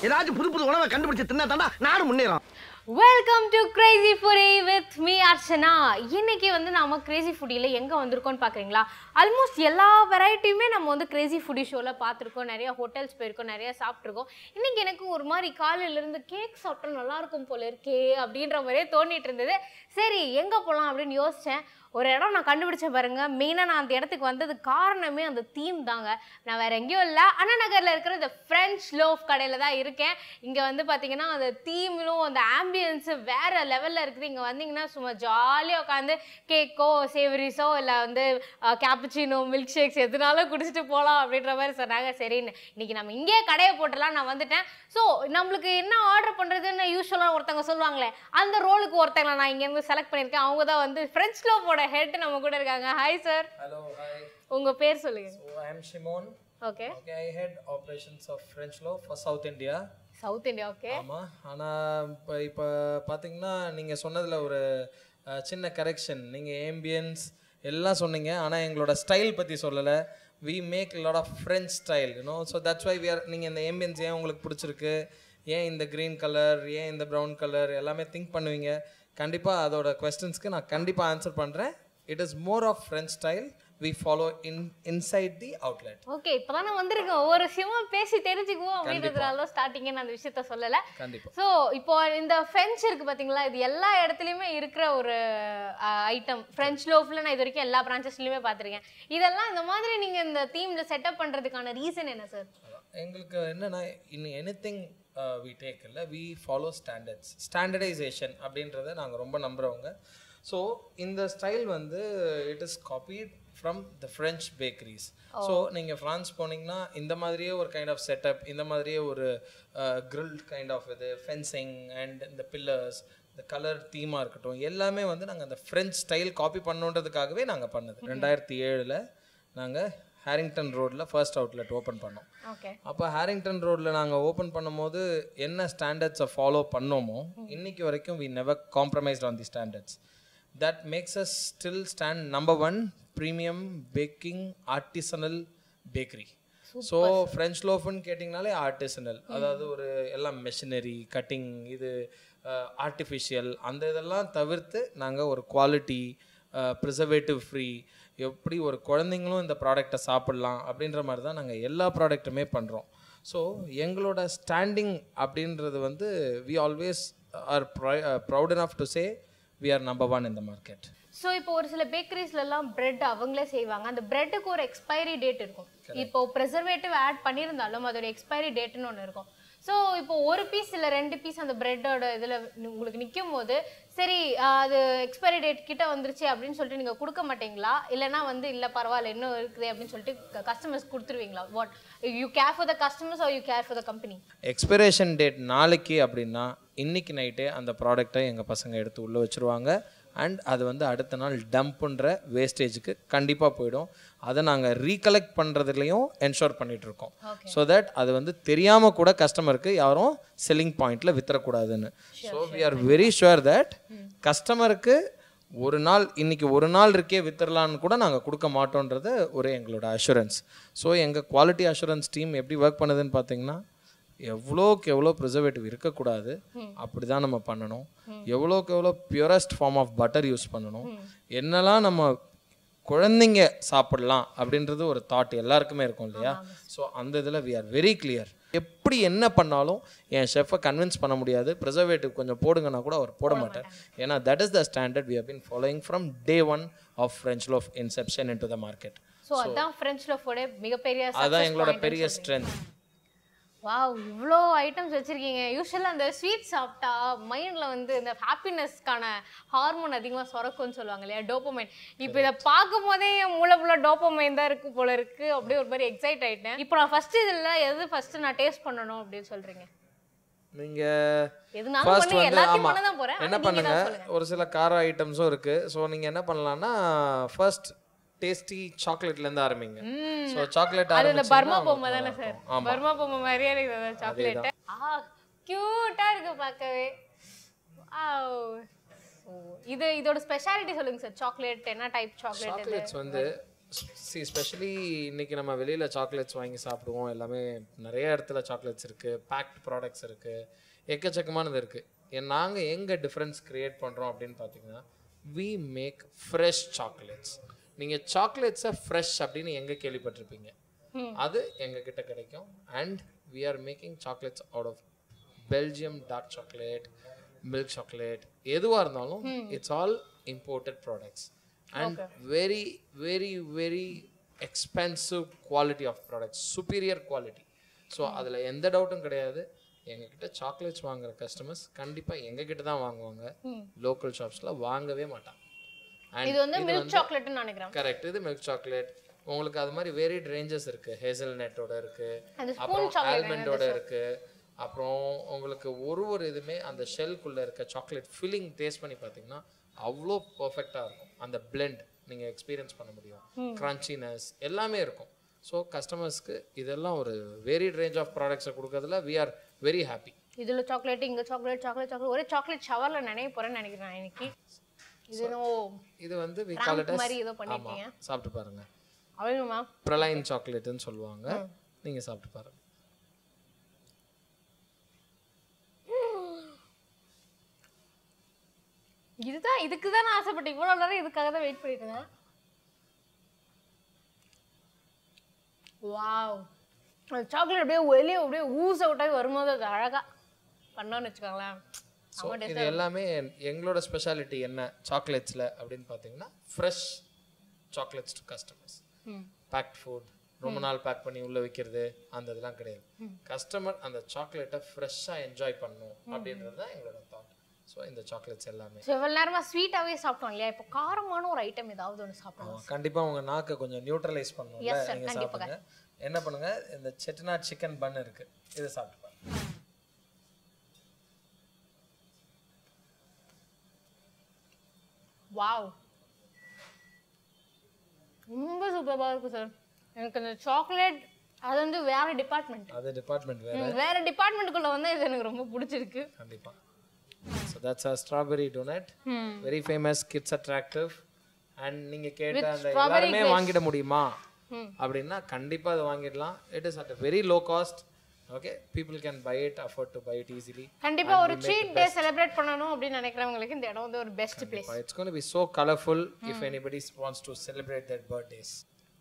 ஏதாச்சும் புது புது உணவை கண்டுபிடிச்சு தின்னா தாண்டா நாடு முன்னேறும் welcome to crazy foodie with me Archana இன்னைக்கு வந்து நாம கிரேசி ஃபுடியில் எங்கே வந்திருக்கோம்னு பார்க்குறீங்களா ஆல்மோஸ்ட் எல்லா வெரைட்டியுமே நம்ம வந்து கிரேசி ஃபுடி ஷோவில் பார்த்துருக்கோம் நிறைய ஹோட்டல்ஸ் போயிருக்கோம் நிறைய சாப்பிட்ருக்கோம் இன்னைக்கு எனக்கு ஒரு மாதிரி காலையிலேருந்து கேக் சாப்பிட்டா நல்லா இருக்கும் போல இருக்கே அப்படின்ற மாதிரியே தோண்டிட்டு இருந்தது சரி எங்கே போகலாம் அப்படின்னு யோசித்தேன் ஒரு இடம் நான் கண்டுபிடிச்சேன் பாருங்க மெயினாக நான் அந்த இடத்துக்கு வந்தது காரணமே அந்த தீம் தாங்க நான் வேற எங்கேயும் இல்லை அண்ணா நகரில் இருக்கிற இந்த ஃப்ரெஞ்ச் லோஃப் கடையில் தான் இருக்கேன் இங்கே வந்து பார்த்தீங்கன்னா அந்த தீம்லும் அந்த ஆம்பியன்ஸு வேற லெவலில் இருக்குது இங்கே வந்தீங்கன்னா சும்மா ஜாலியாக உட்காந்து கேக்கோ சேவரிஸோ இல்லை வந்து கேப்புச்சினோ மில்க் ஷேக்ஸ் எதுனாலும் குடிச்சிட்டு போகலாம் அப்படின்ற மாதிரி சொன்னாங்க சரின்னு இன்னைக்கு நம்ம இங்கேயே கடையை போட்டுடலாம் நான் வந்துட்டேன் ஸோ நம்மளுக்கு என்ன ஆர்டர் பண்ணுறதுன்னு யூஸ்வலாக ஒருத்தவங்க சொல்லுவாங்களே அந்த ரோலுக்கு ஒருத்தங்களை நான் இங்கேருந்து செலக்ட் பண்ணியிருக்கேன் அவங்க தான் வந்து ஃப்ரெஞ்ச் லோஃபோட ஹெட் நம்ம கூட இருக்காங்க ஹாய் சார் Hello, hi. உங்கள் பேர் சொல்லுங்க So I am Shimon. Okay Okay, I head operations of French Law for South India. South India okay ஆமாம் ஆனால் இப்போ இப்போ பார்த்தீங்கன்னா நீங்கள் சொன்னதில் ஒரு அஹ், சின்ன கரெக்ஷன் நீங்கள் ஏம்பியன்ஸ் எல்லாம் சொன்னீங்க ஆனால் எங்களோட ஸ்டைல் பற்றி சொல்லலை we make lot of French style you know so that's why we are நீங்கள் இந்த ஏம்பியன்ஸ் ஏன் உங்களுக்கு பிடிச்சிருக்கு ஏன் இந்த க்ரீன் கலர் ஏன் இந்த ப்ரௌன் கலர் எல்லாமே திங்க் பண்ணுவீங்க கண்டிப்பாக அதோட கொஸ்டின்ஸ்க்கு நான் கண்டிப்பாக ஆன்சர் பண்ணுறேன் it is more of French style we follow in inside the outlet okay இப்போதான் நான் வந்திருக்கேன் ஒவ்வொரு விஷயமும் பேசி தெரிஞ்சுக்குவோம் அப்படின்றதுனால தான் ஸ்டார்டிங்கே நான் அந்த விஷயத்த சொல்லலை கண்டிப்பாக ஸோ இப்போ இந்த ஃப்ரெஞ்ச் இருக்கு பார்த்தீங்களா இது எல்லா இடத்துலையுமே இருக்கிற ஒரு ஐட்டம் ஃப்ரெஞ்ச் லோஃபில் நான் இது வரைக்கும் எல்லா பிரான்ச்சஸ்லையுமே பார்த்துருக்கேன் இதெல்லாம் இந்த மாதிரி நீங்கள் இந்த தீமில் செட்டப் பண்ணுறதுக்கான ரீசன் என்ன சார் எங்களுக்கு என்னன்னா in any thing we take இல்லை வி ஃபாலோ ஸ்டாண்டர்ட்ஸ் ஸ்டாண்டர்டைசேஷன் அப்படின்றத நாங்கள் ரொம்ப நம்புகிறவங்க ஸோ இந்த ஸ்டைல் வந்து it is copied from the French bakeries so நீங்கள் ஃப்ரான்ஸ் போனீங்கன்னா இந்த மாதிரியே ஒரு கைண்ட் ஆஃப் செட்டப் இந்த மாதிரியே ஒரு கிரில் கைண்ட் ஆஃப் இது ஃபென்சிங் அண்ட் இந்த பில்லர்ஸ் இந்த கலர் தீமாக இருக்கட்டும் எல்லாமே வந்து நாங்கள் அந்த ஃப்ரெஞ்ச் ஸ்டைல் காப்பி பண்ணுன்றதுக்காகவே நாங்கள் பண்ணது ரெண்டாயிரத்தி ஏழில் நாங்கள் ஹேரிங்டன் ரோட்டில் ஃபர்ஸ்ட் அவுட்லெட் ஓப்பன் பண்ணோம் ஓகே அப்போ ஹேரிங்டன் ரோட்டில் நாங்கள் ஓப்பன் பண்ணும்போது என்ன ஸ்டாண்டர்ட்ஸை ஃபாலோ பண்ணோமோ இன்னைக்கு வரைக்கும் we never compromised on the standards that makes us still stand number one premium baking artisanal bakery so French லோஃப்னு கேட்டிங்கனாலே ஆர்டிசனல் அதாவது ஒரு எல்லாம் மெஷினரி கட்டிங் இது ஆர்டிஃபிஷியல் அந்த இதெல்லாம் தவிர்த்து நாங்கள் ஒரு குவாலிட்டி ப்ரிசர்வேட்டிவ் ஃப்ரீ எப்படி ஒரு குழந்தைங்களும் இந்த ப்ராடக்டை சாப்பிட்லாம் அப்படின்ற மாதிரி தான் நாங்கள் எல்லா ப்ராடக்ட்டுமே பண்ணுறோம் ஸோ எங்களோட ஸ்டாண்டிங் அப்படின்றது வந்து we always are proud enough to say we are number one in the market so இப்போ ஒரு சில பேக்கரிஸ்லலாம் பிரெட் அவங்களே செய்வாங்க அந்த பிரெட்டுக்கு ஒரு எக்ஸ்பைரி டேட் இருக்கும் இப்போ ப்ரெசர்வேட்டிவ் ஆட் பண்ணியிருந்தாலும் அதோட எக்ஸ்பைரி டேட்னு ஒன்று இருக்கும் ஸோ இப்போ ஒரு பீஸ் இல்லை ரெண்டு பீஸ் அந்த பிரெட்டோட இதில் உங்களுக்கு நிற்கும் போது சரி ஆஹ், அது எக்ஸ்பைரி டேட் கிட்ட வந்துருச்சு அப்படின்னு சொல்லிட்டு நீங்கள் கொடுக்க மாட்டீங்களா இல்லைனா வந்து இல்லை பரவாயில்ல இன்னும் இருக்குது அப்படின்னு சொல்லிட்டு கஸ்டமர்ஸ் கொடுத்துருவீங்களா what you care for the customers are you care for the company expression date நாளைக்கு அப்படின்னா இன்னைக்கு நைட்டே அந்த ப்ராடக்டை எங்கள் பசங்க எடுத்து உள்ளே வச்சுருவாங்க அண்ட் அது வந்து அடுத்த நாள் டம்ப்புன்ற வேஸ்டேஜுக்கு கண்டிப்பாக போயிடும் அதை நாங்கள் ரீகலெக்ட் பண்ணுறதுலையும் என்ஷோர் பண்ணிகிட்ருக்கோம் ஸோ தட் அது வந்து தெரியாமல் கூட கஸ்டமருக்கு யாரும் செல்லிங் பாயிண்டில் வித்துறக்கூடாதுன்னு so we are very sure that கஸ்டமருக்கு ஒரு நாள் இன்னைக்கு ஒரு நாள் இருக்கே வித்துடலான்னு கூட நாங்கள் கொடுக்க மாட்டோன்றது ஒரு எங்களோட அஷூரன்ஸ் ஸோ எங்கள் குவாலிட்டி அஷூரன்ஸ் டீம் எப்படி ஒர்க் பண்ணுதுன்னு பார்த்தீங்கன்னா எவ்வளோக்கு எவ்வளோ ப்ரிசர்வேட்டிவ் இருக்கக்கூடாது அப்படி தான் நம்ம பண்ணணும் எவ்வளோக்கு எவ்வளோ purest form of butter use பண்ணணும் என்னெல்லாம் நம்ம குழந்தைங்க சாப்பிடலாம் அப்படின்றது ஒரு தாட் எல்லாருக்குமே இருக்கும் இல்லையா ஸோ அந்த இதில் வி ஆர் வெரி கிளியர் எப்படி என்ன பண்ணாலும் என் ஷெஃப்பை கன்வின்ஸ் பண்ண முடியாது ப்ரிசர்வேட்டிவ் கொஞ்சம் போடுங்கன்னா கூட அவர் போட மாட்டார் ஏன்னா that is the standard we have been following from day one of French loaf inception in to the market so அதான் ஃப்ரெஞ்ச் லோஃபோட மிகப்பெரிய அதுதான் success எங்களோட point ன்னு பெரிய சொல்றீங்க. ஸ்ட்ரென்த் வாவ் இவ்வளோ ஐட்டம்ஸ் வச்சிருக்கீங்க யூஸ்வலாக அந்த ஸ்வீட் சாப்பிட்டா மைண்டில் வந்து இந்த ஹாப்பினஸ்க்கான ஹார்மோன் அதிகமாக சுரக்கும்னு சொல்லுவாங்க இல்லையா டோப்பமைன் இப்போ இதை பார்க்கும் போதே என் மூளை ஃபுல்லாக டோப்பமைன் தான் இருக்கு போல இருக்கு அப்படியே ஒரு மாதிரி எக்ஸைட் ஆயிட்டேன் இப்போ நான் ஃபர்ஸ்ட் இதில் எது ஃபர்ஸ்ட் நான் டேஸ்ட் பண்ணணும் அப்படின்னு சொல்றீங்க நீங்க எதுனாலும் ஃபர்ஸ்ட் பண்ணுங்க வந்து எல்லாத்தையும் ஆமா பண்ண தான் போறேன் என்ன ஆனா நீங்க பண்ணுங்க தான் சொல்லுங்க ஒரு சில கார ஐட்டம்ஸும் இருக்கு ஸோ நீங்க என்ன பண்ணலாம்னா ஃபர்ஸ்ட் டேஸ்டி சாக்லேட்ல இருந்து ஆரம்பிங்க ஸோ சாக்லேட் அது இந்த பர்மா ஆரம்பிச்சீங்கன்னா பொம்மை தானே சார் ஆமா பர்மா பொம்மை மாதிரியே இருக்குது சாக்லேட் ஆ கியூட்டா இருக்கு பார்க்கவே Wow. ஓ, இது இதோட ஸ்பெஷாலிட்டி சொல்லுங்க சார் சாக்லேட் என்ன டைப் சாக்லேட் இது சாக்லேட்ஸ் வந்து சி ஸ்பெஷலி இன்னைக்கு நம்ம வெளியில் சாக்லேட்ஸ் வாங்கி சாப்பிடுவோம் எல்லாமே நிறைய இடத்துல சாக்லேட்ஸ் இருக்குது பேக்ட் ப்ராடக்ட்ஸ் இருக்குது எக்கச்சக்கமானது இருக்குது நாங்கள் எங்கே டிஃப்ரென்ஸ் க்ரியேட் பண்ணுறோம் அப்படின்னு பார்த்தீங்கன்னா வி மேக் ஃப்ரெஷ் சாக்லேட்ஸ் நீங்கள் சாக்லேட்ஸை ஃப்ரெஷ் அப்படின்னு எங்கே கேள்விப்பட்டிருப்பீங்க அது எங்ககிட்ட கிடைக்கும் and we are making chocolates out of Belgium dark chocolate milk chocolate எதுவாக இருந்தாலும் it's all imported products and very very very expensive quality of products superior quality so அதில் எந்த டவுட்டும் கிடையாது எங்ககிட்ட சாக்லேட்ஸ் வாங்குற கஸ்டமர்ஸ் கண்டிப்பாக எங்ககிட்ட தான் வாங்குவாங்க லோக்கல் ஷாப்ஸில் வாங்கவே மாட்டாங்க And இது வந்து மில்க் சாக்லேட்னு நினைக்கிறேன் கரெக்ட் இது மில்க் சாக்லேட் உங்களுக்கு அது மாதிரி வேரியட் ரேஞ்சஸ் இருக்கு ஹேசல் நெட்டோட இருக்கு அந்த spoon அப்புறம் chocolate ஆல்மண்டோட இருக்கு அப்புறம் உங்களுக்கு ஒரு ஒரு இதுமே அந்த ஷெல்குள்ள இருக்க சாக்லேட் ஃபில்லிங் டேஸ்ட் பண்ணி பார்த்தீங்கன்னா அவ்வளோ பர்ஃபெக்டாக இருக்கும் அந்த blend நீங்கள் எக்ஸ்பீரியன்ஸ் பண்ண முடியும் கிரன்ச்சினஸ் எல்லாமே இருக்கும் ஸோ கஸ்டமர்ஸ்க்கு இதெல்லாம் ஒரு வேரியட் ரேஞ்ச் ஆஃப் ப்ராடக்ட்ஸை கொடுக்கறதுல வி ஆர் வெரி ஹாப்பி இதுல சாக்லேட் இங்க சாக்லேட் சாக்லேட் சாக்லேட் ஒரே சாக்லேட் ஷவர்ல நினைய போறேன்னு நினைக்கிறேன் நான் இன்னைக்கு இது என்னவோ இது வந்து வி Prank கால் இட் மாதிரி ஏதோ ஆமாம் பண்ணிருக்கீங்க. சாப்பிட்டு பாருங்க அவ்வளவுமா பிரலைன் சாக்லேட்டுன்னு சொல்லுவாங்க நீங்கள் சாப்பிட்டு பாருங்க இதுதான் இதுக்கு தான் நான் ஆசைப்பட்டேன் இவ்வளவு நேரம் இதுக்காக தான் வெயிட் பண்ணிட்டு இருந்தேன் வாவ் அந்த சாக்லேட் அப்படியே வெளியே அப்படியே ஊஸ் அவுட் ஆகி வரும்போது அது அழகா பண்ணோன்னு வச்சுக்கோங்களேன் ஸோ இது எல்லாமே எங்களோட ஸ்பெஷாலிட்டி என்ன சாக்லேட்ஸில் அப்படின்னு பார்த்தீங்கன்னா fresh chocolates to customers packed food ரொம்ப நாள் பேக் பண்ணி உள்ளே வைக்கிறது அந்த இதெல்லாம் கிடையாது கஸ்டமர் அந்த சாக்லேட்டை ஃப்ரெஷ்ஷாக என்ஜாய் பண்ணணும் அப்படின்றது தான் எங்களோட தாட் ஸோ இந்த சாக்லேட்ஸ் எல்லாமே ஸோ இவ்வளோ நேரமா ஸ்வீட்டாவே சாப்பிட்டோம் இல்லையா இப்போ காரமான ஒரு ஐட்டம் ஏதாவது ஒன்று சாப்பிடணும் கண்டிப்பாக உங்கள் நாக்கை கொஞ்சம் நியூட்ரலைஸ் பண்ணணும்ல Yes, sir, நீங்கள் கண்டிப்பாக. சாப்பிடுங்க என்ன பண்ணுங்க இந்த செட்டிநாட் சிக்கன் பன் இருக்கு இதை சாப்பிட்டு பாருங்க வாவ் ரொம்ப சூப்பராக இருக்கு சார் எனக்கு அந்த சாக்லேட் அது வந்து வேற டிபார்ட்மெண்ட் அது டிபார்ட்மெண்ட் வேறு வேற டிபார்ட்மெண்ட்டுக்குள்ள வந்து இது எனக்கு ரொம்ப பிடிச்சிருக்கு கண்டிப்பாக so that's a strawberry donut very famous kids attractive and நீங்கள் கேட்ட அந்த எல்லாருமே வாங்கிட முடியுமா அப்படின்னா கண்டிப்பாக அதை வாங்கிடலாம் it is at a very low cost okay people can buy it afford to buy it easily கண்டிப்பா ஒரு ட்ரீட் டே செலிப்ரேட் பண்ணணும் அப்படின்னு நினைக்கிறவங்களுக்கு இந்த இடம் வந்து ஒரு best place it's gonna be so colourful if anybody wants to celebrate that birthdays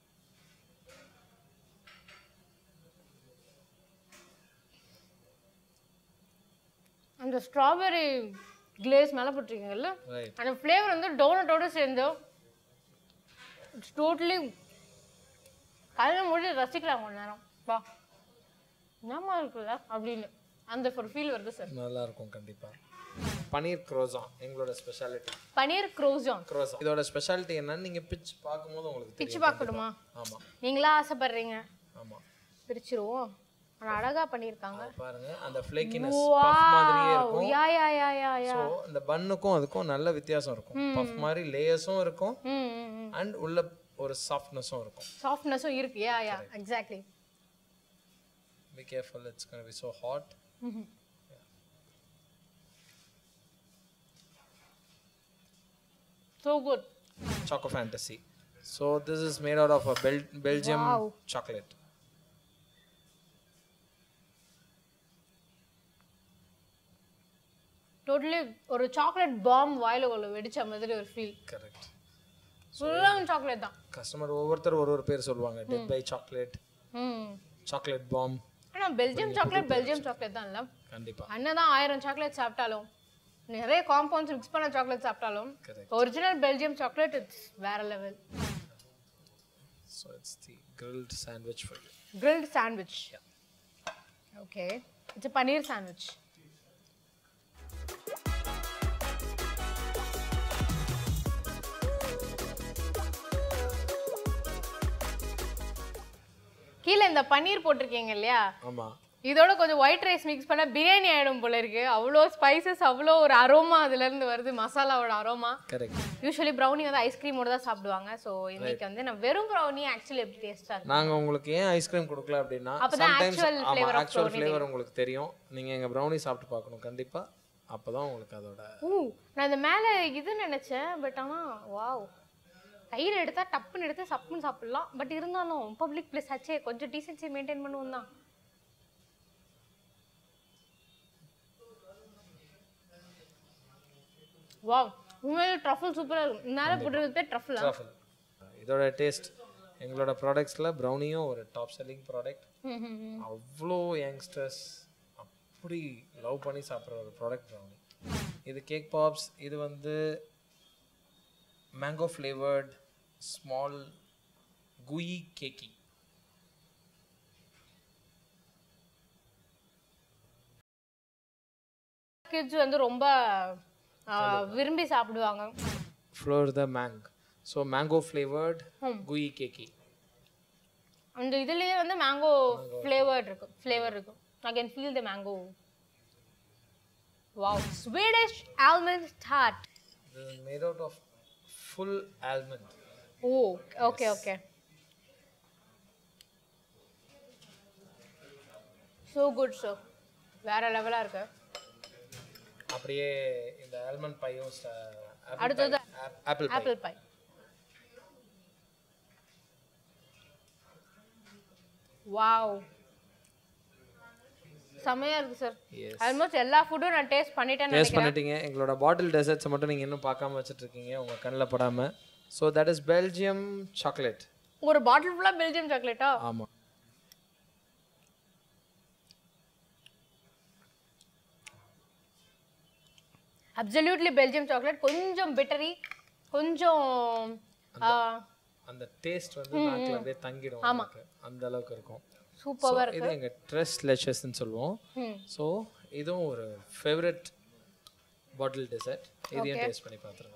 அந்த ஸ்ட்ராபெரி கிளேஸ் மேலே போட்டிருக்கீங்கல்ல ரைட் அந்த ஃப்ளேவர் வந்து டோனட்டோட சேர்ந்து இட்ஸ் டோட்டலி கல்ல மூடி ரசிக்கலாம் கொஞ்ச நேரம் வா என்னமா இருக்குல்ல அப்படின்னு அந்த ஒரு ஃபீல் வருது சார் நல்லா இருக்கும் கண்டிப்பாக பனீர் க்ரோசான் எங்களோட ஸ்பெஷாலிட்டி பனீர் க்ரோசான் க்ரோசான் இதோட ஸ்பெஷாலிட்டி என்னன்னு நீங்கள் பிச் பார்க்கும்போது உங்களுக்கு பிச்சு தெரியும் பார்க்கணுமா ஆமாம் நீங்களா ஆசைப்படுறீங்க ஆமாம் பிரிச்சிருவோம் ஆனால் அழகா பண்ணியிருக்காங்க பாருங்க அந்த ஃப்ளேக்கினஸ் பஃப் மாதிரியே இருக்கும் யா யா யா யா யா ஸோ இந்த பன்னுக்கும் அதுக்கும் நல்ல வித்தியாசம் இருக்கும் பஃப் மாதிரி லேயர்ஸும் இருக்கும் ம் ம் ம் அண்ட் உள்ள ஒரு சாஃப்ட்னஸும் இருக்கும் சாஃப்ட்னஸும் இருக்கு ya ya exactly be careful it's gonna be so hot so good choco fantasy so this is made out of a Bel- belgium Wow. chocolate totally ஒரு சாக்லேட் பாம் வாயில உள்ள வெடிச்ச மாதிரி ஒரு ஃபீல் correct ஃபுல்லாக சாக்லேட் தான் customer ஒவ்வொருத்தர் ஒரு ஒரு பேர் சொல்லுவாங்க death by chocolate hmm chocolate bomb ஆனா பெல்ஜியம் சாக்லேட் பெல்ஜியம் சாக்லேட் தான் இல்லை கண்டிப்பா அண்ணன் தான் ஆயிரம் சாக்லேட் சாப்பிட்டாலும் நிறைய காம்பவுண்ட்ஸ் மிக்ஸ் பண்ண சாக்லேட் சாப்பிட்டாலும் Correct. Original Belgium chocolate it's வேற level so it's the grilled sandwich for you grilled sandwich okay it's paneer sandwich கீழே இந்த பன்னீர் போட்டிருக்கீங்க இல்லையா ஆமா இதோட கொஞ்சம் ஒயிட் ரைஸ் மிக்ஸ் பண்ணா பிரியாணி ஆயிடும் போல இருக்கு அவ்வளோ ஸ்பைசஸ் அவ்வளோ ஒரு அரோமா அதுல இருந்து வருது மசாலாவோட அரோமா கரெக்ட் யூஸ்வலி ப்ரௌனி வந்து ஐஸ்கிரீமோட தான் சாப்பிடுவாங்க ஸோ இன்னைக்கு வந்து நான் வெறும் ப்ரௌனி ஆக்சுவலி எப்படி டேஸ்டா இருக்கு நாங்க உங்களுக்கு ஏன் ஐஸ்கிரீம் கொடுக்கல அப்படின்னா அப்பதான் சம்டைம்ஸ் actual ஆமா flavor of actual brownie flavour உங்களுக்கு தெரியும் நீங்க எங்க ப்ரௌனி சாப்பிட்டு பார்க்கணும் கண்டிப்பா அப்பதான் உங்களுக்கு அதோட ஊ நான் இந்த மேலே இது நினைச்சேன் பட் ஆனா வாவ் கையில் எடுத்தா டப்புன்னு எடுத்து சப்புன்னு சாப்பிடலாம் பட் இருந்தாலும் பப்ளிக் பிளேஸ் ஆச்சே கொஞ்சம் டீசென்சி மெயின்டைன் பண்ணுவோம் தான் வாவ் உண்மையிலே ட்ரஃபிள் சூப்பராக இருக்கும் மேலே போட்டுறது பேர் ட்ரஃபிளா ட்ரஃபிள் இதோட டேஸ்ட் எங்களோட ப்ராடக்ட்ஸில் ப்ரௌனியும் ஒரு டாப் செல்லிங் ப்ராடக்ட் அவ்வளோ யங்ஸ்டர்ஸ் அப்படி லவ் பண்ணி சாப்பிட்ற ஒரு ப்ராடக்ட் ப்ரௌனி இது கேக் பாப்ஸ் இது வந்து மேங்கோ ஃப்ளேவர்ட் ஸ்மால் குயி கேக்கி கிட்ஸ் வந்து ரொம்ப ஆ, விரும்பி சாப்பிடுவாங்க flavour the mango so mango flavoured குயி கேக்கி அந்த இதுலயே வந்து மேங்கோ ஃப்ளேவர் இருக்கும் ஃப்ளேவர் இருக்கும் I can feel the mango wow Swedish almond tart made out of full almond oh okay okay so good so வேற லெவலாக இருக்கு அப்படியே இந்த ஆல்மண்ட் பையும் அடுத்தது apple pie apple pie wow செமையா இருக்கு சார் Yes. ஆல்மோஸ்ட் எல்லா ஃபுட்டும் நான் டேஸ்ட் பண்ணிட்டேன்னு டேஸ்ட் நினைக்கிறேன் பண்ணிட்டீங்க எங்களோட பாட்டில் டெசர்ட்ஸை மட்டும் நீங்கள் இன்னும் பார்க்காம வச்சுட்டு இருக்கீங்க உங்கள் கண்ணில் படாமல் so that is Belgium chocolate ஒரு பாட்டில் ஃபுல்லாக பெல்ஜியம் சாக்லேட்டா ஆமாம் அப்சல்யூட்லி பெல்ஜியம் சாக்லேட் கொஞ்சம் பிட்டரி கொஞ்சம் ஆ, அந்த டேஸ்ட் வந்து நாக்கில் அப்படியே தங்கிடும் உங்களுக்கு. அந்த அளவுக்கு இருக்கும் சூப்பராக So, இது எங்கள் ட்ரெஸ் லெஷஸ்ன்னு சொல்லுவோம் ம். ஸோ இதுவும் ஒரு ஃபேவரட் பாட்டில் டெசர்ட் இதையும் டேஸ்ட் பண்ணி பார்த்துருங்க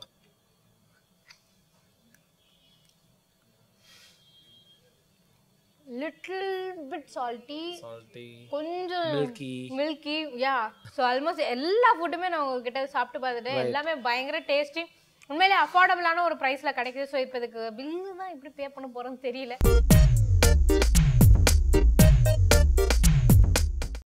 லிட்டில் பிட் சால்ட்டி சால்ட்டி கொஞ்சம் milky milky ya so almost எல்லா ஃபுட்டுமே நான் உங்ககிட்ட சாப்பிட்டு பார்த்துட்டேன் எல்லாமே பயங்கர டேஸ்டி உண்மையிலே அஃபோர்டபுளான ஒரு ப்ரைஸில் கிடைக்குது ஸோ இப்போ இதுக்கு பில்லு தான் எப்படி பே பண்ண போகிறோன்னு தெரியல